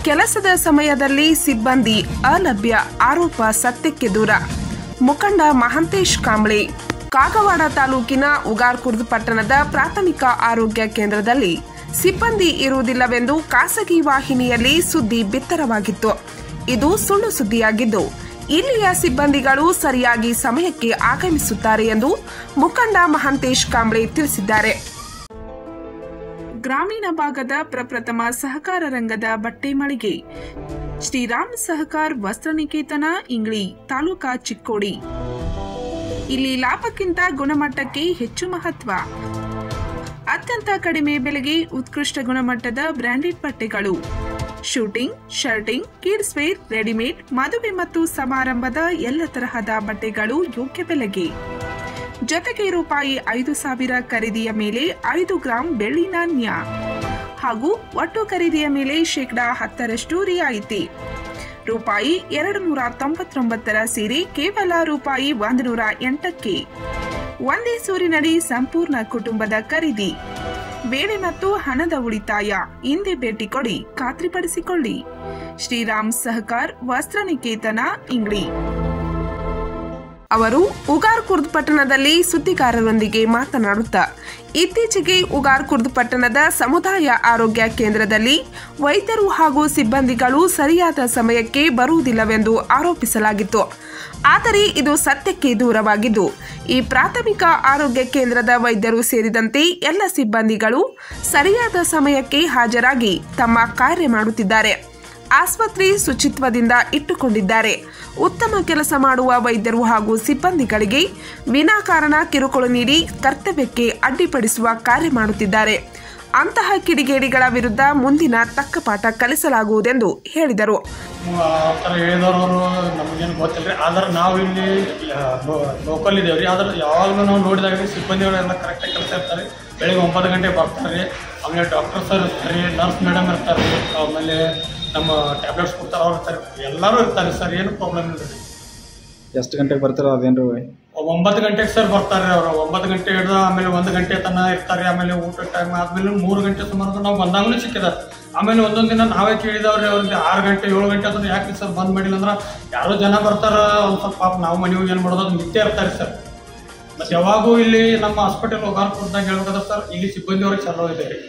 ಕೆಲಸದ ಸಮಯದಲ್ಲಿ ಸಿಬ್ಬಂದಿ ಅಲಭ್ಯ ಆರೋಪ ಸತ್ಯಕ್ಕೆ ದೂರ ಮುಖಂಡ ಮಹಾಂತೇಶ್ ಕಾಂಬ್ಳೆ ಕಾಗವಾಡ ತಾಲೂಕಿನ ಉಗಾರ್ಕುರ್ದ್ ಪಟ್ಟಣದ ಪ್ರಾಥಮಿಕ ಆರೋಗ್ಯ ಕೇಂದ್ರದಲ್ಲಿ ಸಿಬ್ಬಂದಿ ಇರುವುದಿಲ್ಲವೆಂದು ಖಾಸಗಿ ವಾಹಿನಿಯಲ್ಲಿ ಸುದ್ದಿ ಬಿತ್ತರವಾಗಿತ್ತು ಇದು ಸುಳ್ಳು ಸುದ್ದಿಯಾಗಿದ್ದು ಇಲ್ಲಿಯ ಸಿಬ್ಬಂದಿಗಳು ಸರಿಯಾಗಿ ಸಮಯಕ್ಕೆ ಆಗಮಿಸುತ್ತಾರೆ ಎಂದು ಮುಖಂಡ ಮಹಾಂತೇಶ್ ಕಾಂಬ್ಳೆ ತಿಳಿಸಿದ್ದಾರೆ ಗ್ರಾಮೀಣ ಭಾಗದ ಪ್ರಪ್ರಥಮ ಸಹಕಾರ ರಂಗದ ಬಟ್ಟೆ ಮಳಿಗೆ ಶ್ರೀರಾಮ್ ಸಹಕಾರ್ ವಸ್ತ್ರನಿಕೇತನ ಇಂಗ್ಳಿ ತಾಲೂಕಾ ಚಿಕ್ಕೋಡಿ ಇಲ್ಲಿ ಲಾಭಕ್ಕಿಂತ ಗುಣಮಟ್ಟಕ್ಕೆ ಹೆಚ್ಚು ಮಹತ್ವ ಅತ್ಯಂತ ಕಡಿಮೆ ಬೆಲೆಗೆ ಉತ್ಕೃಷ್ಟ ಗುಣಮಟ್ಟದ ಬ್ರಾಂಡೆಡ್ ಬಟ್ಟೆಗಳು suiting shirting kids wear readymade ಮದುವೆ ಮತ್ತು ಸಮಾರಂಭದ ಎಲ್ಲ ತರಹದ ಬಟ್ಟೆಗಳು ಯೋಗ್ಯ ಬೆಲೆಗೆ ಜೊತೆಗೆ ರೂಪಾಯಿ ಐದು ಸಾವಿರ ಖರೀದಿಯ ಮೇಲೆ ಐದು ಗ್ರಾಂ ಬೆಳ್ಳಿ ನಾಣ್ಯ ಹಾಗೂ ಒಟ್ಟು ಖರೀದಿಯ ಮೇಲೆ ಶೇಕಡಾ ಹತ್ತರಷ್ಟು ರಿಯಾಯಿತಿ ರೂಪಾಯಿ ಎರಡು ನೂರ ತೊಂಬತ್ತೊಂಬತ್ತರ ಸೀರೆ ಕೇವಲ ರೂಪಾಯಿ ಒಂದು ನೂರ ಎಂಟಕ್ಕೆ ಒಂದೇ ಸೂರಿನಡಿ ಸಂಪೂರ್ಣ ಕುಟುಂಬದ ಖರೀದಿ ವೇಳೆ ಮತ್ತು ಹಣದ ಉಳಿತಾಯ ಹಿಂದೆ ಭೇಟಿ ಕೊಡಿ ಖಾತ್ರಿಪಡಿಸಿಕೊಳ್ಳಿ ಶ್ರೀರಾಮ್ ಸಹಕಾರ್ ವಸ್ತ್ರನಿಕೇತನ ಇಂಗ್ಡಿ ಅವರು ಉಗಾರ್ ಕುರ್ದ್ ಪಟ್ಟಣದಲ್ಲಿ ಸುದ್ದಿಗಾರರೊಂದಿಗೆ ಮಾತನಾಡುತ್ತಾ ಇತ್ತೀಚೆಗೆ ಉಗಾರ್ ಕುರ್ದ್ ಪಟ್ಟಣದ ಸಮುದಾಯ ಆರೋಗ್ಯ ಕೇಂದ್ರದಲ್ಲಿ ವೈದ್ಯರು ಹಾಗೂ ಸಿಬ್ಬಂದಿಗಳು ಸರಿಯಾದ ಸಮಯಕ್ಕೆ ಬರುವುದಿಲ್ಲವೆಂದು ಆರೋಪಿಸಲಾಗಿತ್ತು ಆದರೆ ಇದು ಸತ್ಯಕ್ಕೆ ದೂರವಾಗಿದ್ದು ಈ ಪ್ರಾಥಮಿಕ ಆರೋಗ್ಯ ಕೇಂದ್ರದ ವೈದ್ಯರು ಸೇರಿದಂತೆ ಎಲ್ಲ ಸಿಬ್ಬಂದಿಗಳು ಸರಿಯಾದ ಸಮಯಕ್ಕೆ ಹಾಜರಾಗಿ ತಮ್ಮ ಕಾರ್ಯ ಮಾಡುತ್ತಿದ್ದಾರೆ ಆಸ್ಪತ್ರೆ ಶುಚಿತ್ವದಿಂದ ಇಟ್ಟುಕೊಂಡಿದ್ದಾರೆ ಉತ್ತಮ ಕೆಲಸ ಮಾಡುವ ವೈದ್ಯರು ಹಾಗೂ ಸಿಬ್ಬಂದಿಗಳಿಗೆ ವಿನಾಕಾರಣ ಕಿರುಕುಳ ನೀಡಿ ಕರ್ತವ್ಯಕ್ಕೆ ಅಡ್ಡಿಪಡಿಸುವ ಕಾರ್ಯ ಮಾಡುತ್ತಿದ್ದಾರೆ ಅಂತಹ ಕಿಡಿಗೇಡಿಗಳ ವಿರುದ್ಧ ಮುಂದಿನ ತಕ್ಕ ಪಾಠ ಕಲಿಸಲಾಗುವುದೆಂದು ಹೇಳಿದರು ಆ ಥರ ಹೇಳಿದವರು ಅವರು ನಮಗೇನು ಗೊತ್ತಿಲ್ಲ ರೀ ಆದ್ರೆ ನಾವು ಇಲ್ಲಿ ಲೋಕಲ್ ಇದ್ದೇವೆ ರೀ ಆದ್ರೆ ಯಾವಾಗಲೂ ನಾವು ನೋಡಿದಾಗ ರೀ ಸಿಬ್ಬಂದಿಗಳೆಲ್ಲ ಕರೆಕ್ಟಾಗಿ ಕೆಲಸ ಇರ್ತಾರೆ ಬೆಳಿಗ್ಗೆ ಒಂಬತ್ತು ಗಂಟೆಗೆ ಬರ್ತಾರೆ ರೀ ಆಮೇಲೆ ಡಾಕ್ಟರ್ ಸರ್ ಇರ್ತಾರೆ ರೀ ನರ್ಸ್ ಮೇಡಮ್ ಇರ್ತಾರೆ ರೀ ಆಮೇಲೆ ನಮ್ಮ ಟ್ಯಾಬ್ಲೆಟ್ಸ್ ಕೊಡ್ತಾರೆ ಅವ್ರು ಇರ್ತಾರೆ ಎಲ್ಲರೂ ಇರ್ತಾರೆ ಸರ್ ಏನು ಪ್ರಾಬ್ಲಮ್ ಇಲ್ಲ ರೀ ಎಷ್ಟು ಗಂಟೆಗೆ ಬರ್ತೀರೋ ಅದೇನು ರೀ ಒಂಬತ್ತು ಗಂಟೆಗೆ ಸರ್ ಬರ್ತಾರೆ ಅವರು ಒಂಬತ್ತು ಗಂಟೆ ಹಿಡಿದು ಆಮೇಲೆ ಒಂದು ಗಂಟೆ ತನಕ ಇರ್ತಾರೆ ಆಮೇಲೆ ಊಟ ಟೈಮ್ ಆದ್ಮೇಲೆ ಮೂರು ಗಂಟೆ ಸುಮಾರು ನಾವು ಬಂದಾಗಲೂ ಸಿಕ್ಕಿದ್ದಾರೆ ಆಮೇಲೆ ಒಂದೊಂದು ದಿನ ನಾವೇ ಕೇಳಿದವ್ರಿ ಅವ್ರಿಗೆ ಆರು ಗಂಟೆ ಏಳು ಗಂಟೆ ಅಂದ್ರೆ ಯಾಕೆ ಸರ್ ಬಂದ್ ಮಾಡಿಲ್ಲ ಅಂದ್ರೆ ಯಾರೋ ಜನ ಬರ್ತಾರ ಒಂದು ಸ್ವಲ್ಪ ಪಾಪ ನಾವು ಮನೆ ಹೋಗಿ ಏನು ಮಾಡೋದು ಅದು ನಿತ್ಯ ಇರ್ತಾರೆ ಸರ್ ಮತ್ತೆ ಯಾವಾಗೂ ಇಲ್ಲಿ ನಮ್ಮ ಹಾಸ್ಪಿಟಲ್ ಹೋಗಾರ ಕೊಡ್ದಾಗ ಹೇಳ್ಬೇಕಾದ್ರೆ ಸರ್ ಇಲ್ಲಿ ಸಿಬ್ಬಂದಿಯವ್ರಿಗೆ ಚಲೋ ಇದೆ ರೀ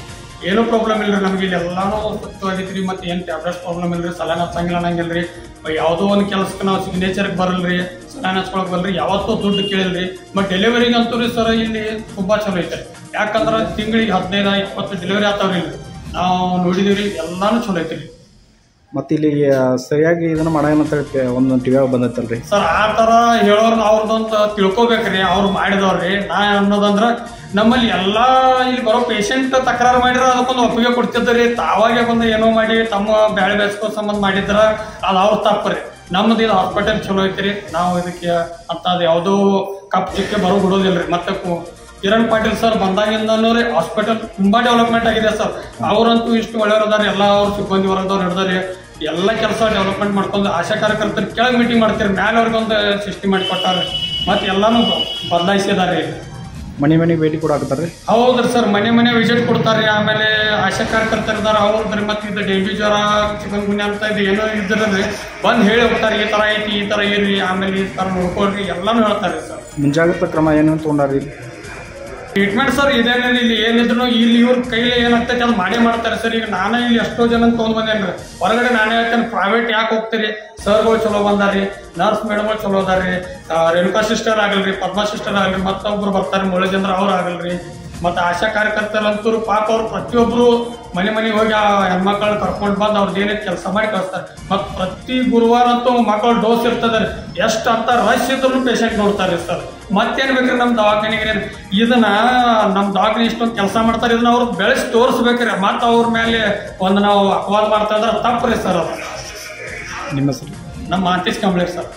ಏನೂ ಪ್ರಾಬ್ಲಮ್ ಇಲ್ಲ ರೀ ನಮಗೆ ಇಲ್ಲಿ ಎಲ್ಲಾನು ಸ್ವಚ್ಛವಾಗೈತೆ ರೀ ಮತ್ತೆ ಏನು ಟ್ಯಾಬ್ಲೆಟ್ಸ್ ಪ್ರಾಬ್ಲಮ್ ಇಲ್ಲ ರೀ ಸಲಹೆ ಹಚ್ಚಂಗಿಲ್ಲ ಅನ್ನಂಗಿಲ್ಲ ರೀ ಯಾವುದೋ ಒಂದು ಕೆಲಸಕ್ಕೆ ನಾವು ಸಿಗ್ನೇಚರ್ಗೆ ಬರಲ್ಲ ರೀ ಸಲಹೆ ಹಚ್ಕೊಳಕ್ ಬರಲ್ಲ ರೀ ಯಾವತ್ತೂ ದುಡ್ಡು ಕೇಳಿಲ್ಲ ರೀ ಬಟ್ ಡೆಲಿವರಿಗೆ ಅಂತೂ ರೀ ಸರ್ ಇಲ್ಲಿ ತುಂಬ ಚಲೋ ಐತೆ ಯಾಕಂದ್ರೆ ತಿಂಗಳಿಗೆ ಹದಿನೈದು ಇಪ್ಪತ್ತು ಡೆಲಿವರಿ ಆಗ್ತಾವ್ರಿ ಇಲ್ಲಿ ನಾವು ನೋಡಿದೀವಿ ರೀ ಎಲ್ಲಾನು ಚಲೋ ಐತೆ ರೀ ಮತ್ತು ಇಲ್ಲಿ ಆ, ಸರಿಯಾಗಿ ಇದನ್ನು ಮಾಡೋಣ ಅಂತ ಹೇಳಿ ಒಂದು ಟಿವಿಯಾಗ ಬಂದೈತಲ್ರಿ ಸರ್ ಆ ಥರ ಹೇಳೋರ್ನ ಅವ್ರದ್ದೊಂದು ತಿಳ್ಕೊಬೇಕ್ರಿ ಅವ್ರು ಮಾಡಿದವ್ರಿ ನಾ ಅನ್ನೋದಂದ್ರ ನಮ್ಮಲ್ಲಿ ಎಲ್ಲಾ ಇಲ್ಲಿ ಬರೋ ಪೇಷಂಟ್ ತಕರಾರು ಮಾಡಿದ್ರ ಅದಕ್ಕೊಂದು ಒಪ್ಪಿಗೆ ಕೊಡ್ತಿದ್ರಿ ತಾವಾಗೆ ಬಂದು ಏನೋ ಮಾಡಿ ತಮ್ಮ ಬ್ಯಾಳೆ ಬೇಸ್ಕೋ ಸಂಬಂಧ ಮಾಡಿದ್ರ ಅದು ಅವ್ರ ತಪ್ಪರಿ ನಮ್ಮದು ಇದು ಹಾಸ್ಪಿಟಲ್ ಚಲೋ ಐತ್ರಿ ನಾವು ಇದಕ್ಕೆ ಅಂತ ಅದು ಯಾವುದೋ ಕಪ್ ಚಿಕ್ಕೆ ಬರೋ ಬಿಡೋದಿಲ್ರಿ ಮತ್ತೆ ಕು- ಕಿರಣ್ ಪಾಟೀಲ್ ಸರ್ ಬಂದಾಗಿಂದನೂ ರೀ ಹಾಸ್ಪಿಟಲ್ ತುಂಬಾ ಡೆವಲಪ್ಮೆಂಟ್ ಆಗಿದೆ ಸರ್ ಅವರಂತೂ ಇಷ್ಟು ಒಳ್ಳೆಯವ್ರು ಅದಾರ ಎಲ್ಲ ಅವ್ರ ಸಿಬ್ಬಂದಿ ವರ್ಗದವ್ರು ಹಿಡ್ದಾರಿ ಎಲ್ಲ ಕೆಲಸ ಡೆವಲಪ್ಮೆಂಟ್ ಮಾಡ್ಕೊಂಡು ಆಶಾ ಕಾರ್ಯಕರ್ತರು ಕೆಳಗೆ ಮೀಟಿಂಗ್ ಮಾಡ್ತೀರಿ ಮೇಲೆ ಅವ್ರಿಗೊಂದು ಸಿಸ್ಟಮ್ ಮಾಡಿ ಕೊಟ್ಟಾರೆ ಮತ್ತೆ ಎಲ್ಲಾನು ಬದಲಾಯಿಸಿದಾರೆ ಮನೆ ಮನೆಗೆ ಭೇಟಿ ಕೂಡ ಹಾಕ್ತಾರೆ ರೀ ಹೌದ್ರಿ ಸರ್ ಮನೆ ಮನೆ ವಿಸಿಟ್ ಕೊಡ್ತಾರೆ ಆಮೇಲೆ ಆಶಾ ಕಾರ್ಯಕರ್ತರು ಇದಾರೆ ಅವ್ರದ್ರಿ ಮತ್ತೆ ಇದು ಡೆಂಗ್ಯೂ ಜ್ವರ ಚಿಕನ್ ಗುನ್ಯ ಅಂತ ಇದು ಏನೋ ಇದ್ರಲ್ಲಿ ಬಂದು ಹೇಳಿ ಹೋಗ್ತಾರೆ ಈ ಥರ ಐತಿ ಈ ಥರ ಇರ್ರಿ ಆಮೇಲೆ ಈ ಥರ ನೋಡ್ಕೊಳ್ರಿ ಎಲ್ಲಾನು ಹೇಳ್ತಾರೆ ಸರ್ ಮುಂಜಾಗ್ರತಾ ಕ್ರಮ ಏನೇನು ತೊಗೊಂಡಾರಿ ಟ್ರೀಟ್ಮೆಂಟ್ ಸರ್ ಇದೇನೇ ಇಲ್ಲಿ ಏನಿದ್ರು ಇಲ್ಲಿ ಇವ್ರ ಕೈಲಿ ಏನಾಗ್ತೈತೆ ಅದು ಮಾಡೇ ಮಾಡ್ತಾರೆ ಸರ್ ಈಗ ನಾನೇ ಇಲ್ಲಿ ಎಷ್ಟೋ ಜನ ತೊಗೊಂಡ್ ಬಂದೇನ್ರಿ ಹೊರಗಡೆ ನಾನೇ ಹೇಳ್ತೇನೆ ಪ್ರೈವೇಟ್ ಯಾಕೆ ಹೋಗ್ತೀರಿ ಸರ್ಗಳು ಚಲೋ ಬಂದಾರಿ ನರ್ಸ್ ಮೇಡಮ್ಗಳು ಚಲೋ ಅದಾರಿ ಆ, ರೇಣುಕಾ ಸಿಸ್ಟರ್ ಆಗಲ್ರಿ ಪದ್ಮಾ ಸಿಸ್ಟರ್ ಆಗಲ್ರಿ ಮತ್ತೊಬ್ರು ಬರ್ತಾರೆ ಮುರಳೀಚಂದ್ರ ಅವ್ರು ಆಗಲ್ರಿ ಮತ್ತೆ ಆಶಾ ಕಾರ್ಯಕರ್ತರಂತೂ ಪಾಪ ಅವ್ರು ಪ್ರತಿಯೊಬ್ರು ಮನೆ ಮನೆಗೆ ಹೋಗಿ ಆ ಹೆಣ್ಮಕ್ಳನ್ನ ಕರ್ಕೊಂಡು ಬಂದು ಅವ್ರದ್ದು ಏನೇ ಕೆಲಸ ಮಾಡಿ ಕಳಿಸ್ತಾರೆ ಮತ್ತು ಪ್ರತಿ ಗುರುವಾರ ಅಂತೂ ಮಕ್ಕಳು ಡೋಸ್ ಇರ್ತದೆ ಎಷ್ಟು ಅಂತ ರಶ್ ಇದ್ರು ಪೇಷಂಟ್ ನೋಡ್ತಾರೆ ಸರ್ ಮತ್ತೇನ್ ಬೇಕ್ರಿ ನಮ್ಮ ದವಾಖಾನೆಗೆ ಇದನ್ನ ನಮ್ಮ ದವಾಖಾನೆ ಇಷ್ಟೊಂದು ಕೆಲಸ ಮಾಡ್ತಾರೆ ಇದನ್ನ ಅವ್ರು ಬೆಳೆಸಿ ತೋರಿಸ್ಬೇಕ್ರಿ ಮತ್ತೆ ಅವ್ರ ಮೇಲೆ ಒಂದು ನಾವು ಅಪವಾದ ಮಾಡ್ತಾ ಅಂದ್ರೆ ತಪ್ಪ್ರಿ ಸರ್ ಅದು ನಿಮ್ಮ ಹೆಸರು ನಮ್ಮ ಆರ್ಟಿಸ್ಟ್ ಕಂಪ್ಲೇಂಟ್ ಸರ್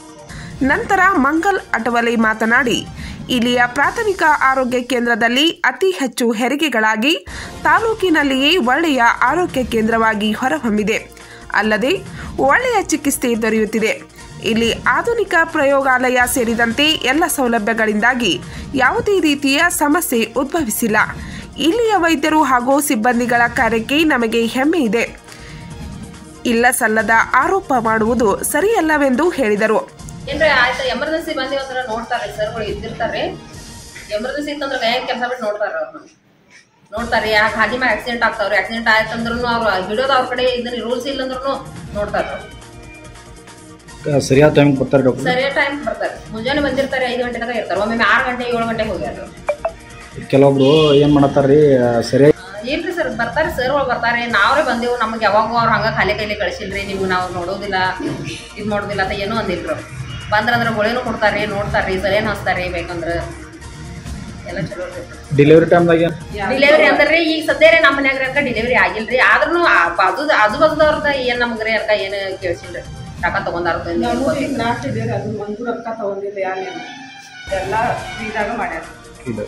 ನಂತರ ಮಂಗಲ್ ಅಟವಲೆ ಮಾತನಾಡಿ ಇಲ್ಲಿಯ ಪ್ರಾಥಮಿಕ ಆರೋಗ್ಯ ಕೇಂದ್ರದಲ್ಲಿ ಅತಿ ಹೆಚ್ಚು ಹೆರಿಗೆಗಳಾಗಿ ತಾಲೂಕಿನಲ್ಲಿಯೇ ಒಳ್ಳೆಯ ಆರೋಗ್ಯ ಕೇಂದ್ರವಾಗಿ ಹೊರಹೊಮ್ಮಿದೆ ಅಲ್ಲದೆ ಒಳ್ಳೆಯ ಚಿಕಿತ್ಸೆ ದೊರೆಯುತ್ತಿದೆ ಇಲ್ಲಿ ಆಧುನಿಕ ಪ್ರಯೋಗಾಲಯ ಸೇರಿದಂತೆ ಎಲ್ಲ ಸೌಲಭ್ಯಗಳಿಂದಾಗಿ ಯಾವುದೇ ರೀತಿಯ ಸಮಸ್ಯೆ ಉದ್ಭವಿಸಿಲ್ಲ ಇಲ್ಲಿಯ ವೈದ್ಯರು ಹಾಗೂ ಸಿಬ್ಬಂದಿಗಳ ಕಾರ್ಯಕ್ಕೆ ನಮಗೆ ಹೆಮ್ಮೆ ಇದೆ ಇಲ್ಲ ಸಲ್ಲದ ಆರೋಪ ಮಾಡುವುದು ಸರಿಯಲ್ಲವೆಂದು ಹೇಳಿದರು ಏನ್ರಿ ಆಯ್ತು ಎಮರ್ಜೆನ್ಸಿ ಬಂದಿವಿ ಅಂದ್ರೆ ನೋಡ್ತಾರೆ ಸರ್ಗಳು ಇದ್ದಿರ್ತಾರೆ ಎಮರ್ಜೆನ್ಸಿ ಇತ್ತಂದ್ರೆ ಹೆಂಗ್ ಕೆಲಸ ಬಿಟ್ಟು ನೋಡ್ತಾರೆ ಅವ್ರನ್ನ ನೋಡ್ತಾರೆ ಯಾಕೆ ಹಾದಿ ಮ್ಯಾಗ ಆಕ್ಸಿಡೆಂಟ್ ಆಗ್ತಾವ್ರಿ ಆಕ್ಸಿಡೆಂಟ್ ಆಯ್ತಂದ್ರೂ ಅವ್ರು ಹಿಡಿಯೋದು ಅವ್ರ ಕಡೆ ಇದನ್ನ ರೂಲ್ಸ್ ಇಲ್ಲ ಅಂದ್ರೂ ನೋಡ್ತಾರೆ ಅವ್ರು. ಸರಿಯಾದ ಟೈಮಿಗೆ ಬರ್ತಾರೆ ಡಾಕ್ಟರ್ ಸರಿಯಾದ ಟೈಮ್ ಬರ್ತಾರೆ ಮುಂಜಾನೆ ಬಂದಿರ್ತಾರೆ ಐದು ಗಂಟೆ ತನಕ ಇರ್ತಾರೆ ಒಮ್ಮೆ ಆರು ಗಂಟೆ ಏಳು ಗಂಟೆಗೆ ಹೋಗ್ಯಾರ ಕೆಲವೊಬ್ರು ಏನು ಮಾಡತ್ತಾರ್ರಿ ಸರಿಯಾಗಿ ಏನ್ರಿ ಸರ್ ಬರ್ತಾರೆ ಸರ್ ಒಳಗೆ ಬರ್ತಾರೆ ನಾವ್ರೇ ಬಂದೆವು ನಮ್ಗೆ ಯಾವಾಗೂ ಅವ್ರು ಹಂಗ ಖಾಲಿ ಕೈಲಿ ಕಳಿಸಿಲ್ರಿ ನೀವು ನಾವು ನೋಡೋದಿಲ್ಲ ಇದು ಮಾಡೋದಿಲ್ಲ ಅಂತ ಏನೂ ಅಂದಿಲ್ರು ಬಂದ್ರಂದ್ರೆ ಗೊಳೆನೂ ಕೊಡ್ತಾರ್ರಿ ನೋಡ್ತಾರ್ರಿ ಸರಿಯೇನು ಹಚ್ತಾರ್ರಿ ಬೇಕಂದ್ರೆ ಎಲ್ಲ ಚಲೋ ಇರ್ತೈತಿ ಡೆಲಿವರಿ ಟೈಮ್ದಾಗ ಡಿಲಿವರಿ ಅಂದ್ರೆ ಈಗ ಸದ್ಯರೇ ನಮ್ಮ ಮನ್ಯಾಗ ಅನ್ಕ ಡಿಲಿವರಿ ಆಗಿಲ್ರಿ ಆದ್ರೂ ಬಾಜು ಆಜು ಬಾಜುದವ್ರದ ಏನ್ ನಮ್ಗ್ರಿ ಅನ್ಕ ಏನ್ ಕೇಳ್ಸಿಲ್ರಿ ರೊಕ್ಕ ತಗೊಂಡಾರ ಲಾಸ್ಟ್ ಇದೆ ಅದು ಒಂದು ರೊಕ್ಕ ತಗೊಂಡಿಲ್ಲ ಯಾರೇನು ಎಲ್ಲ ಫ್ರೀದಾಗ ಮಾಡ್ಯಾರ ಇದು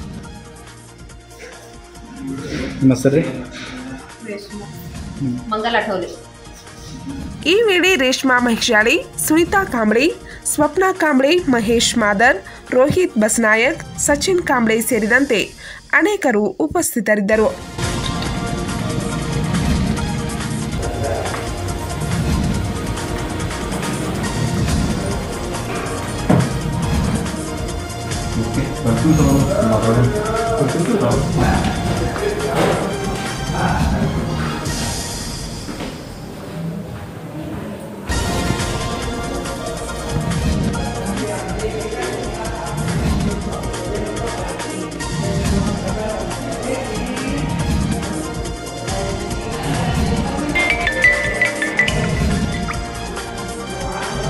ನಿಮ್ಮ ಹೆಸರು ರೀ ರೇಷ್ಮೆ ಮಂಗಲ್ ಅಠೋಲಿ ಈ ವೇಳೆ ರೇಷ್ಮಾ ಮಹಿಷಾಳಿ ಸುನೀತಾ ಕಾಂಬ್ಳೆ ಸ್ವಪ್ನ ಕಾಂಬ್ಳೆ ಮಹೇಶ್ ಮಾದರ್ ರೋಹಿತ್ ಬಸ್ನಾಯಕ್ ಸಚಿನ್ ಕಾಂಬ್ಳೆ ಸೇರಿದಂತೆ ಅನೇಕರು ಉಪಸ್ಥಿತರಿದ್ದರು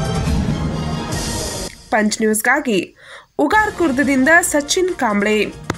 ಪಂಚ್ ನ್ಯೂಸ್ಗಾಗಿ ಉಗಾರ್ ಕುರ್ದದಿಂದ ಸಚಿನ್ ಕಾಂಬ್ಳೆ